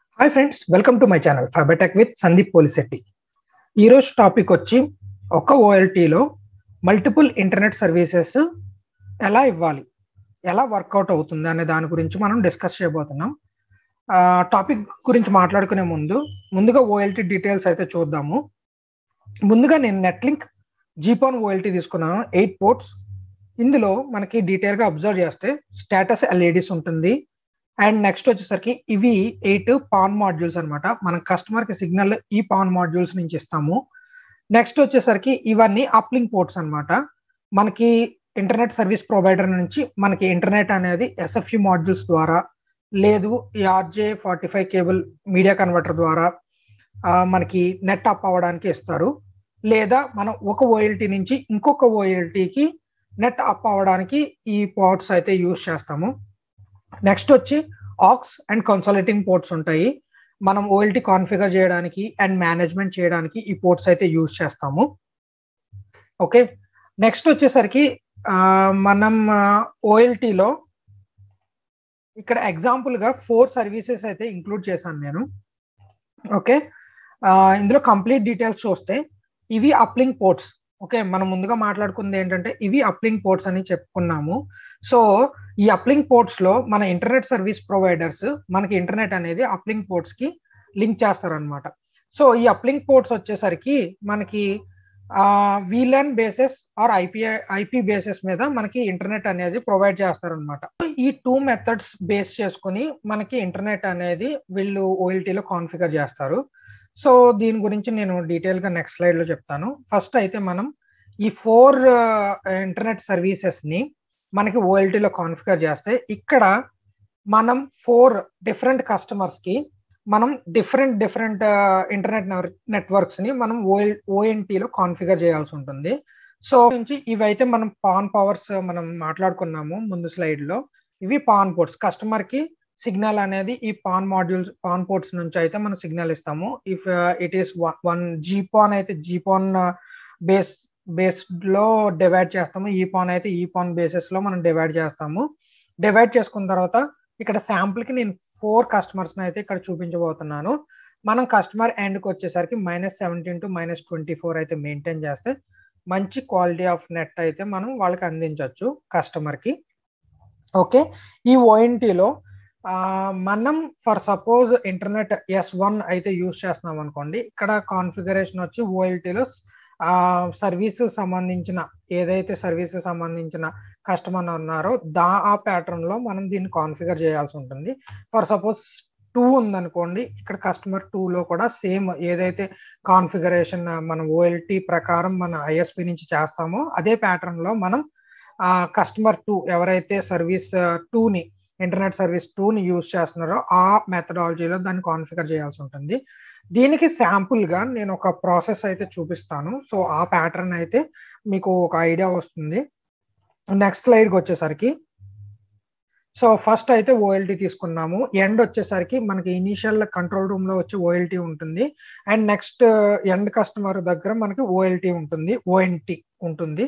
hi friends welcome to my channel fibertech with Sandeep Polishetty ఈరోజు topic వచ్చి ఒక ఓఎల్టీలో మల్టిపుల్ ఇంటర్నెట్ సర్వీసెస్ ఎలా ఇవ్వాలి ఎలా వర్కౌట్ అవుతుంది అనే దాని గురించి మనం డిస్కస్ చేయబోతున్నాం టాపిక్ గురించి మాట్లాడుకునే ముందు ముందుగా ఓఎల్టీ డీటెయిల్స్ అయితే చూద్దాము ముందుగా నేను నెట్లింక్ జీపాన్ ఓఎల్టీ తీసుకున్నాను ఎయిట్ పోర్ట్స్ ఇందులో మనకి డీటెయిల్గా అబ్జర్వ్ చేస్తే స్టేటస్ ఎల్ఈడిస్ ఉంటుంది అండ్ నెక్స్ట్ వచ్చేసరికి ఇవి ఎయిట్ పాన్ మాడ్యూల్స్ అనమాట మన కస్టమర్ కి సిగ్నల్ ఈ పాన్ మాడ్యూల్స్ నుంచి ఇస్తాము నెక్స్ట్ వచ్చేసరికి ఇవన్నీ అప్లింగ్ పోర్ట్స్ అనమాట మనకి ఇంటర్నెట్ సర్వీస్ ప్రొవైడర్ నుంచి మనకి ఇంటర్నెట్ అనేది ఎస్ఎఫ్యు మాడ్యూల్స్ ద్వారా లేదు ఈ RJ forty five cable media converter ద్వారా మనకి నెట్ అప్ అవ్వడానికి ఇస్తారు లేదా మనం ఒక ఓఎల్టీ నుంచి ఇంకొక ఓఎల్టీకి నెట్ అప్ అవ్వడానికి ఈ పోర్ట్స్ అయితే యూజ్ చేస్తాము నెక్స్ట్ వచ్చి ఆక్స్ అండ్ కన్సల్టింగ్ పోర్ట్స్ ఉంటాయి మనం ఓఎల్టీ కాన్ఫిగర్ చేయడానికి అండ్ మేనేజ్మెంట్ చేయడానికి ఈ పోర్ట్స్ అయితే యూజ్ చేస్తాము ఓకే నెక్స్ట్ వచ్చేసరికి మనం ఓఎల్టీలో ఇక్కడ ఎగ్జాంపుల్ గా ఫోర్ సర్వీసెస్ అయితే ఇంక్లూడ్ చేశాను నేను ఓకే ఇందులో కంప్లీట్ డీటెయిల్స్ చూస్తే ఇవి అప్లింగ్ పోర్ట్స్ ఓకే మనం ముందుగా మాట్లాడుకుంది ఏంటంటే ఇవి అప్లింగ్ పోర్ట్స్ అని చెప్పుకున్నాము సో ఈ అప్లింగ్ పోర్ట్స్ లో మన ఇంటర్నెట్ సర్వీస్ ప్రొవైడర్స్ మనకి ఇంటర్నెట్ అనేది అప్లింగ్ పోర్ట్స్ కి లింక్ చేస్తారనమాట సో ఈ అప్లింగ్ పోర్ట్స్ వచ్చేసరికి మనకి VLAN basis or IP IP basis మీద మనకి ఇంటర్నెట్ అనేది ప్రొవైడ్ చేస్తారనమాట ఈ టూ మెథడ్స్ బేస్ చేసుకుని మనకి ఇంటర్నెట్ అనేది వీళ్ళు ఓఎల్టీలో కాన్ఫిగర్ చేస్తారు సో దీని గురించి నేను డీటెయిల్ గా నెక్స్ట్ స్లైడ్ లో చెప్తాను ఫస్ట్ అయితే మనం ఈ ఫోర్ ఇంటర్నెట్ సర్వీసెస్ ని మనకి ఓఎల్టీలో కాన్ఫిగర్ చేస్తే ఇక్కడ మనం ఫోర్ డిఫరెంట్ కస్టమర్స్ కి మనం డిఫరెంట్ డిఫరెంట్ ఇంటర్నెట్ నెట్వర్క్స్ ని మనం ఓఎల్ ఓఎన్టీలో కాన్ఫిగర్ చేయాల్సి ఉంటుంది సో నుంచి ఇవైతే మనం పాన్ పవర్స్ మనం మాట్లాడుకున్నాము ముందు స్లైడ్ లో ఇవి పాన్ పోర్ట్స్ కస్టమర్ కి సిగ్నల్ అనేది ఈ పాన్ మాడ్యూల్స్ పాన్ పోర్ట్స్ నుంచి అయితే మనం సిగ్నల్ ఇస్తాము if it is one GPON అయితే జీపాన్ బేస్ బేస్డ్ లో డివైడ్ చేస్తాము ఈ పాన్ అయితే ఈ పాన్ బేసిస్ లో మనం డివైడ్ చేస్తాము డివైడ్ చేసుకున్న తర్వాత ఇక్కడ శాంపుల్ కి నేను ఫోర్ కస్టమర్స్ అయితే ఇక్కడ చూపించబోతున్నాను మనం కస్టమర్ ఎండ్కి వచ్చేసరికి minus seventeen to minus twenty four అయితే మెయింటైన్ చేస్తే మంచి క్వాలిటీ ఆఫ్ నెట్ అయితే మనం వాళ్ళకి అందించవచ్చు కస్టమర్ కి ఓకే ఈ ఓఎన్టీలో మనం for suppose internet S one అయితే యూజ్ చేస్తున్నాం అనుకోండి ఇక్కడ కాన్ఫిగరేషన్ వచ్చి ఓఎల్టీలో సర్వీస్ సంబంధించిన ఏదైతే సర్వీస్ సంబంధించిన కస్టమర్ ఉన్నారో దా ఆ ప్యాటర్న్ లో మనం దీన్ని కాన్ఫిగర్ చేయాల్సి ఉంటుంది ఫర్ సపోజ్ టూ ఉందనుకోండి ఇక్కడ కస్టమర్ టూ లో కూడా సేమ్ ఏదైతే కాన్ఫిగరేషన్ మనం ఓఎల్టీ ప్రకారం మన ఐఎస్పి నుంచి చేస్తామో అదే ప్యాటర్న్ లో మనం కస్టమర్ టూ ఎవరైతే సర్వీస్ టూని ఇంటర్నెట్ సర్వీస్ టూని యూజ్ చేస్తున్నారో ఆ మెథడాలజీలో దాన్ని కాన్ఫిగర్ చేయాల్సి ఉంటుంది దీనికి శాంపుల్ గా నేను ఒక ప్రాసెస్ అయితే చూపిస్తాను సో ఆ ప్యాటర్న్ అయితే మీకు ఒక ఐడియా వస్తుంది నెక్స్ట్ స్లైడ్కి వచ్చేసరికి సో ఫస్ట్ అయితే ఓఎల్టీ తీసుకున్నాము ఎండ్ వచ్చేసరికి మనకి ఇనీషియల్ కంట్రోల్ రూమ్ లో వచ్చి ఓఎల్టీ ఉంటుంది అండ్ నెక్స్ట్ ఎండ్ కస్టమర్ దగ్గర మనకి ఓఎల్టీ ఉంటుంది ఓఎన్టీ ఉంటుంది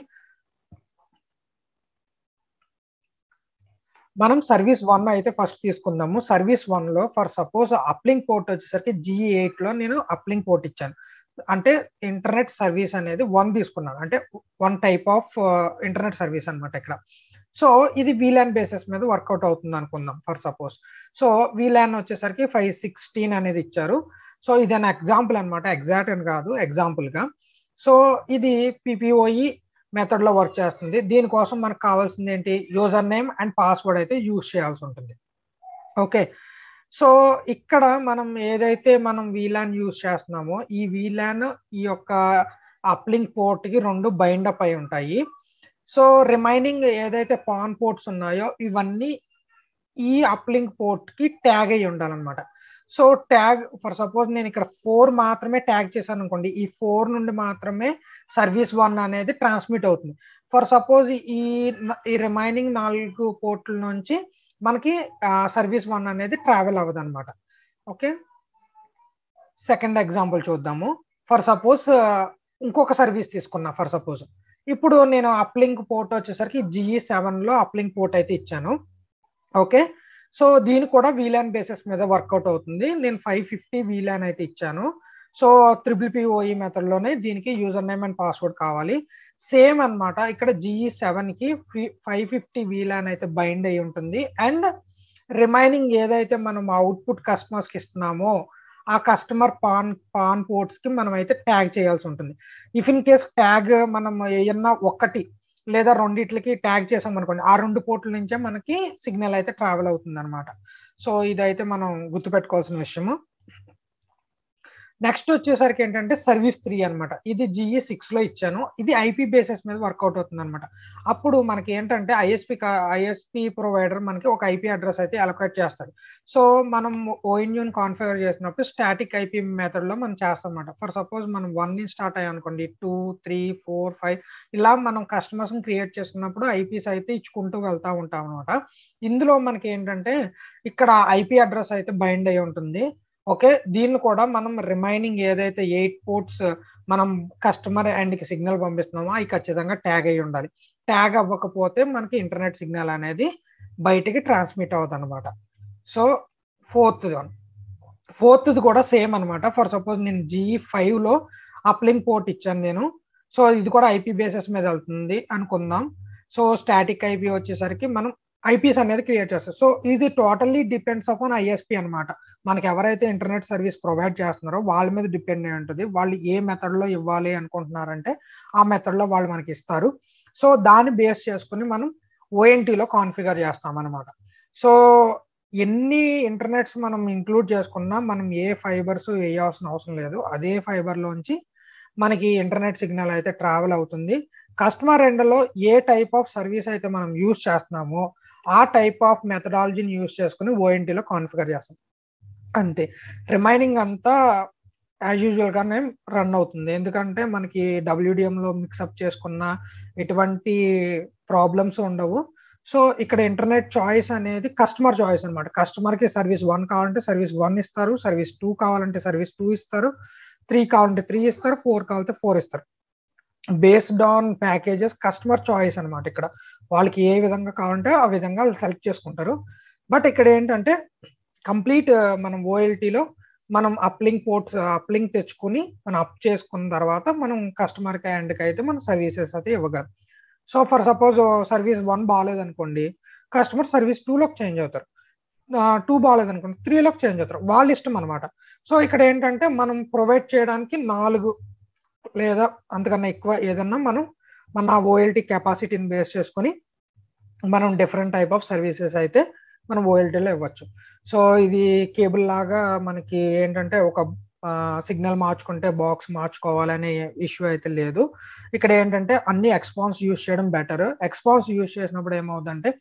మనం సర్వీస్ వన్ అయితే ఫస్ట్ తీసుకుందాము సర్వీస్ వన్ లో ఫర్ సపోజ్ అప్లింగ్ పోర్ట్ వచ్చేసరికి జిఈ ఎయిట్ లో నేను అప్లింగ్ పోర్ట్ ఇచ్చాను అంటే ఇంటర్నెట్ సర్వీస్ అనేది వన్ తీసుకున్నాను అంటే one type of internet service అనమాట ఇక్కడ సో ఇది వీలాన్ బేసిస్ మీద వర్కౌట్ అవుతుంది అనుకుందాం ఫర్ సపోజ్ సో వీలాన్ వచ్చేసరికి ఫైవ్ సిక్స్టీన్ అనేది ఇచ్చారు సో ఇది అన్ ఎగ్జాంపుల్ అనమాట ఎగ్జాక్ట్ అని కాదు ఎగ్జాంపుల్ గా సో ఇది పిపిఓఈ మెథడ్ లో వర్క్ చేస్తుంది దీనికోసం మనకు కావాల్సింది ఏంటి యూజర్ నేమ్ అండ్ పాస్వర్డ్ అయితే యూజ్ చేయాల్సి ఉంటుంది ఓకే సో ఇక్కడ మనం ఏదైతే మనం వీలాన్ యూజ్ చేస్తున్నామో ఈ వీలాన్ ఈ యొక్క అప్లింగ్ పోర్ట్ కి రెండు బైండ్ అప్ అయి ఉంటాయి సో రిమైనింగ్ ఏదైతే పాన్ పోర్ట్స్ ఉన్నాయో ఇవన్నీ ఈ అప్లింగ్ పోర్ట్ కి ట్యాగ్ అయి ఉండాలన్నమాట సో ట్యాగ్ ఫర్ సపోజ్ నేను ఇక్కడ ఫోర్ మాత్రమే ట్యాగ్ చేశాను అనుకోండి ఈ ఫోర్ నుండి మాత్రమే సర్వీస్ వన్ అనేది ట్రాన్స్మిట్ అవుతుంది ఫర్ సపోజ్ ఈ ఈ రిమైనింగ్ నాలుగు పోర్ట్ల నుంచి మనకి సర్వీస్ వన్ అనేది ట్రావెల్ అవ్వదు అనమాట ఓకే సెకండ్ ఎగ్జాంపుల్ చూద్దాము ఫర్ సపోజ్ ఇంకొక సర్వీస్ తీసుకున్నా ఫర్ సపోజ్ ఇప్పుడు నేను అప్లింక్ పోర్ట్ వచ్చేసరికి జిఈ సెవెన్ లో అప్లింక్ పోర్ట్ అయితే ఇచ్చాను ఓకే సో దీని కూడా వీలాన్ బేసిస్ మీద వర్కౌట్ అవుతుంది నేను ఫైవ్ ఫిఫ్టీ వీలాన్ అయితే ఇచ్చాను సో త్రిబుల్ పిఓఈ మెథడ్ లోనే దీనికి యూజర్ నేమ్ అండ్ పాస్వర్డ్ కావాలి సేమ్ అన్నమాట ఇక్కడ జిఈ సెవెన్ కి ఫైవ్ ఫిఫ్టీ వీలాన్ అయితే బైండ్ అయి ఉంటుంది అండ్ రిమైనింగ్ ఏదైతే మనం అవుట్పుట్ కస్టమర్స్ కి ఇస్తున్నామో ఆ కస్టమర్ పాన్ పాన్ పోర్ట్స్ కి మనం అయితే ట్యాగ్ చేయాల్సి ఉంటుంది ఇఫ్ ఇన్ కేస్ ట్యాగ్ మనం ఏమన్నా ఒక్కటి లేదా రెండిట్లకి ట్యాగ్ చేసాం అనుకోండి ఆ రెండు పోర్ట్ల నుంచే మనకి సిగ్నల్ అయితే ట్రావెల్ అవుతుంది అనమాట సో ఇదైతే మనం గుర్తుపెట్టుకోవాల్సిన విషయము నెక్స్ట్ వచ్చేసరికి ఏంటంటే సర్వీస్ త్రీ అనమాట ఇది జిఈ సిక్స్ లో ఇచ్చాను ఇది ఐపీ బేసిస్ మీద వర్కౌట్ అవుతుంది అనమాట అప్పుడు మనకి ఏంటంటే ఐఎస్పి ఐఎస్పి ప్రొవైడర్ మనకి ఒక ఐపీ అడ్రస్ అయితే అలొకేట్ చేస్తాడు సో మనం ఓఎన్యూన్ కాన్ఫిగర్ చేసినప్పుడు స్టాటిక్ ఐపీ మెథడ్ లో మనం చేస్తాం అనమాట ఫర్ సపోజ్ మనం వన్ నుంచి స్టార్ట్ అయ్యాం అనుకోండి టూ త్రీ ఫోర్ ఫైవ్ ఇలా మనం కస్టమర్స్ క్రియేట్ చేసుకున్నప్పుడు ఐపీస్ అయితే ఇచ్చుకుంటూ వెళ్తా ఉంటాం అనమాట ఇందులో మనకి ఏంటంటే ఇక్కడ ఐపీ అడ్రస్ అయితే బైండ్ అయి ఉంటుంది ఓకే దీన్ని కూడా మనం రిమైనింగ్ ఏదైతే ఎయిట్ పోర్ట్స్ మనం కస్టమర్ ఎండ్ కి సిగ్నల్ పంపిస్తున్నామో అవి ఖచ్చితంగా ట్యాగ్ అయి ఉండాలి ట్యాగ్ అవ్వకపోతే మనకి ఇంటర్నెట్ సిగ్నల్ అనేది బయటికి ట్రాన్స్మిట్ అవుతుంది అనమాట సో ఫోర్త్ వన్ ఫోర్త్ కూడా సేమ్ అనమాట ఫర్ సపోజ్ నేను జిఈ ఫైవ్ లో అప్లింగ్ పోర్ట్ ఇచ్చాను నేను సో ఇది కూడా ఐపీ బేసిస్ మీద వెళ్తుంది అనుకుందాం సో స్టాటిక్ ఐపీ వచ్చేసరికి మనం ఐపీస్ అనేది క్రియేట్ చేస్తారు సో ఇది టోటల్లీ డిపెండ్స్ అపాన్ ఐఎస్పి అనమాట మనకి ఎవరైతే ఇంటర్నెట్ సర్వీస్ ప్రొవైడ్ చేస్తున్నారో వాళ్ళ మీద డిపెండ్ అయి ఉంటుంది వాళ్ళు ఏ మెథడ్ లో ఇవ్వాలి అనుకుంటున్నారంటే ఆ మెథడ్ లో వాళ్ళు మనకి ఇస్తారు సో దాన్ని బేస్ చేసుకుని మనం ఓఎన్టీలో కాన్ఫిగర్ చేస్తాం అనమాట సో ఎన్ని ఇంటర్నెట్స్ మనం ఇంక్లూడ్ చేసుకున్నా మనం ఏ ఫైబర్స్ వేయాల్సిన అవసరం లేదు అదే ఫైబర్ లోంచి మనకి ఇంటర్నెట్ సిగ్నల్ అయితే ట్రావెల్ అవుతుంది కస్టమర్ ఎండ్లో ఏ టైప్ ఆఫ్ సర్వీస్ అయితే మనం యూస్ చేస్తున్నామో ఆ టైప్ ఆఫ్ మెథడాలజీని యూస్ చేసుకుని ఓఎన్టీలో కాన్ఫిగర్ చేస్తాం అంతే రిమైనింగ్ అంతా యాజ్ యూజువల్ గానే రన్ అవుతుంది ఎందుకంటే మనకి డబ్ల్యూడిఎం లో మిక్సప్ చేసుకున్న ఎటువంటి ప్రాబ్లమ్స్ ఉండవు సో ఇక్కడ ఇంటర్నెట్ చాయిస్ అనేది కస్టమర్ చాయిస్ అనమాట కస్టమర్ కి సర్వీస్ వన్ కావాలంటే సర్వీస్ వన్ ఇస్తారు సర్వీస్ టూ కావాలంటే సర్వీస్ టూ ఇస్తారు త్రీ కావాలంటే త్రీ ఇస్తారు ఫోర్ కావాలంటే ఫోర్ ఇస్తారు based on packages customer choice అనమాట ఇక్కడ వాళ్ళకి ఏ విధంగా కావాలంటే ఆ విధంగా వాళ్ళు సెలెక్ట్ చేసుకుంటారు బట్ ఇక్కడ ఏంటంటే కంప్లీట్ మనం ఓఎల్టీలో మనం అప్లింక్ పోర్ట్స్ అప్లింక్ తెచ్చుకుని మనం అప్ చేసుకున్న తర్వాత మనం కస్టమర్ కి అండ్కి అయితే మనం సర్వీసెస్ అయితే ఇవ్వగలం so for suppose service one బాగాలేదు అనుకోండి కస్టమర్ సర్వీస్ టూలోకి చేంజ్ అవుతారు టూ బాగాలేదు అనుకోండి త్రీలోకి చేంజ్ అవుతారు వాళ్ళ ఇష్టం అనమాట సో ఇక్కడ ఏంటంటే మనం ప్రొవైడ్ చేయడానికి నాలుగు లేదా అంతకన్నా ఎక్కువ ఏదన్నా మనం మన ఓఎల్టీ కెపాసిటీని బేస్ చేసుకొని మనం డిఫరెంట్ టైప్ ఆఫ్ సర్వీసెస్ అయితే మనం ఓఎల్టీలో ఇవ్వచ్చు సో ఇది కేబుల్ లాగా మనకి ఏంటంటే ఒక సిగ్నల్ మార్చుకుంటే బాక్స్ మార్చుకోవాలనే ఇష్యూ అయితే లేదు ఇక్కడ ఏంటంటే అన్ని ఎక్స్పాన్స్ యూజ్ చేయడం బెటర్ ఎక్స్పాన్స్ యూజ్ చేసినప్పుడు ఏమవుతుందంటే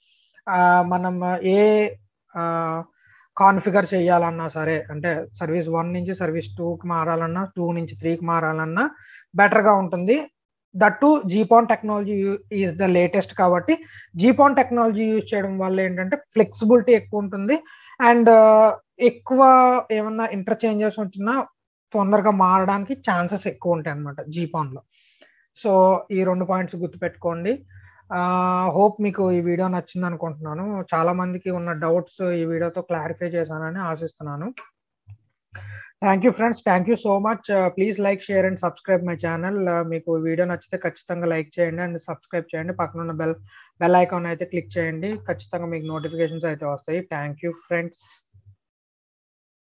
మనం ఏ కాన్ఫిగర్ చేయాలన్నా సరే అంటే సర్వీస్ వన్ నుంచి సర్వీస్ టూకి మారాలన్నా టూ నుంచి త్రీకి మారాలన్నా బెటర్గా ఉంటుంది that to GPON technology is the latest కాబట్టి జీపాన్ టెక్నాలజీ యూజ్ చేయడం వల్ల ఏంటంటే ఫ్లెక్సిబిలిటీ ఎక్కువ ఉంటుంది అండ్ ఎక్కువ ఏమన్నా ఇంటర్చేంజెస్ వచ్చినా తొందరగా మారడానికి ఛాన్సెస్ ఎక్కువ ఉంటాయి అనమాట జీపాన్లో సో ఈ రెండు పాయింట్స్ గుర్తుపెట్టుకోండి హోప్ మీకు ఈ వీడియో నచ్చింది అనుకుంటున్నాను చాలా మందికి ఉన్న డౌట్స్ ఈ వీడియోతో క్లారిఫై చేశానని ఆశిస్తున్నాను thank you friends thank you so much please like share and subscribe my channel మీకు వీడియో నచ్చితే ఖచ్చితంగా లైక్ చేయండి అండ్ సబ్స్క్రైబ్ చేయండి పక్కన ఉన్న బెల్ బెల్ ఐకాన్ అయితే క్లిక్ చేయండి ఖచ్చితంగా మీకు నోటిఫికేషన్స్ అయితే వస్తాయి థ్యాంక్ యూ ఫ్రెండ్స్